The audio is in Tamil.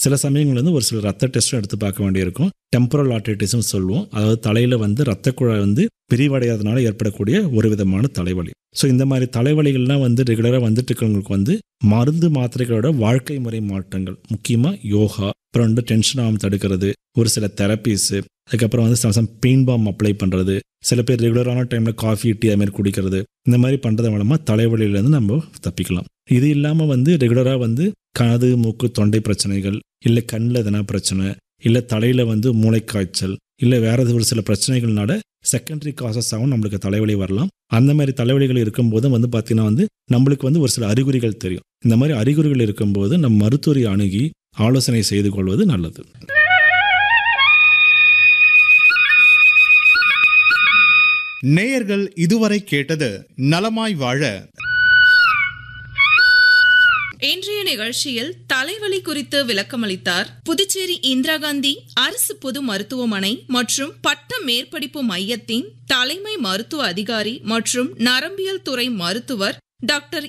சில சமயங்கள் வந்து ஒரு சில ரத்த டெஸ்ட்டும் எடுத்து பார்க்க வேண்டியிருக்கும் டெம்பரல் ஆர்டிட்டிஸ்னு சொல்லுவோம் அதாவது தலையில் வந்து ரத்த குழாய் வந்து விரிவடையாதனால ஏற்படக்கூடிய ஒரு விதமான தலைவலி ஸோ இந்த மாதிரி தலைவலிகள்லாம் வந்து ரெகுலராக வந்துட்டு இருக்கிறவங்களுக்கு வந்து மருந்து மாத்திரைகளோட வாழ்க்கை முறை மாற்றங்கள் முக்கியமாக யோகா அப்புறம் வந்து டென்ஷன் ஆகாமல் தடுக்கிறது ஒரு சில தெரப்பீஸு அதுக்கப்புறம் வந்து சம் பெயின் பாம் அப்ளை பண்ணுறது சில பேர் ரெகுலரான டைமில் காஃபி டீ அது மாதிரி குடிக்கிறது இந்த மாதிரி பண்ணுறது மூலமாக தலைவலியிலேருந்து நம்ம தப்பிக்கலாம் இது இல்லாமல் வந்து ரெகுலராக வந்து காது மூக்கு தொண்டை பிரச்சனைகள் இல்லை கண்ணில் எதனா பிரச்சனை இல்லை தலையில் வந்து மூளைக்காய்ச்சல் இல்லை வேற ஒரு சில பிரச்சனைகள்னால செகண்டரி காசஸாகவும் நம்மளுக்கு தலைவலி வரலாம் அந்த மாதிரி தலைவலிகள் இருக்கும்போது வந்து பார்த்தீங்கன்னா வந்து நம்மளுக்கு வந்து ஒரு சில அறிகுறிகள் தெரியும் இந்த மாதிரி அறிகுறிகள் இருக்கும்போது நம்ம மருத்துவரை அணுகி ஆலோசனை செய்து கொள்வது நல்லது நேயர்கள் இதுவரை கேட்டது நலமாய் வாழ இன்றைய நிகழ்ச்சியில் தலைவலி குறித்து விளக்கமளித்தார் புதுச்சேரி இந்திரா காந்தி அரசு பொது மருத்துவமனை மற்றும் பட்ட மேற்படிப்பு மையத்தின் தலைமை மருத்துவ அதிகாரி மற்றும் நரம்பியல் துறை மருத்துவர் டாக்டர்